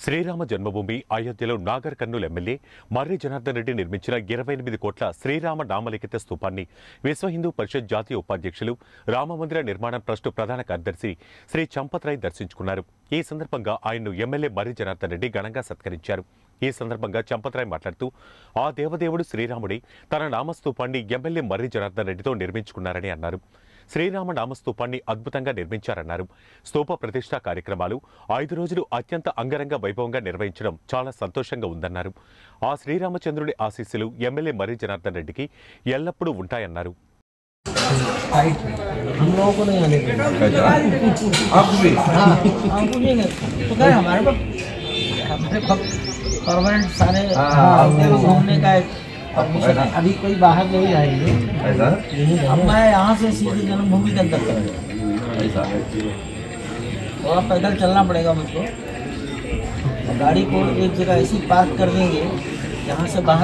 శ్రీరామ జన్మభూమి అయోధ్యలో నాగర్ కర్నూలు ఎమ్మెల్యే మర్రి జనార్దన్ రెడ్డి నిర్మించిన ఇరవై ఎనిమిది కోట్ల శ్రీరామ నామలిఖిత స్తూపాన్ని విశ్వ హిందూ పరిషత్ జాతీయ ఉపాధ్యక్షులు రామమందిర నిర్మాణ ట్రస్టు ప్రధాన కార్యదర్శి శ్రీ చంపత్రాయ్ దర్శించుకున్నారు ఈ సందర్భంగా ఆయన్ను ఎమ్మెల్యే మర్రి జనార్దన్ రెడ్డి ఘనంగా సత్కరించారు ఈ సందర్భంగా చంపత్రాయ్ మాట్లాడుతూ ఆ దేవదేవుడు శ్రీరాముడి తన నామస్తూపాన్ని ఎమ్మెల్యే మర్రి జనార్దన్ రెడ్డితో నిర్మించుకున్నారని అన్నారు శ్రీరామ నామస్తూపాన్ని అద్భుతంగా నిర్మించారన్నారు స్తూప ప్రతిష్ఠా కార్యక్రమాలు ఐదు రోజులు అత్యంత అంగరంగ వైభవంగా నిర్వహించడం చాలా సంతోషంగా ఉందన్నారు ఆ శ్రీరామచంద్రుడి ఆశీస్సులు ఎమ్మెల్యే మర్రి జనార్దన్ రెడ్డికి ఎల్లప్పుడూ ఉంటాయన్నారు टाइट हम लोगों को नहीं आने देंगे आपको भी हाँ हम पूछेंगे तो क्या है, हमारे पास हमारे पास परमानेंट सारे हाँ, हफ्ते में वो- घूमने का एक परमिशन है अभी कोई बाहर नहीं जाएंगे ऐसा यहीं अब मैं यहाँ से सीधे जन्मभूमि के अंदर करूँगा ऐसा थोड़ा पैदल चलना पड़ेगा मुझको गाड़ी को एक जगह ऐसी पार्क कर देंगे यहाँ से बाहर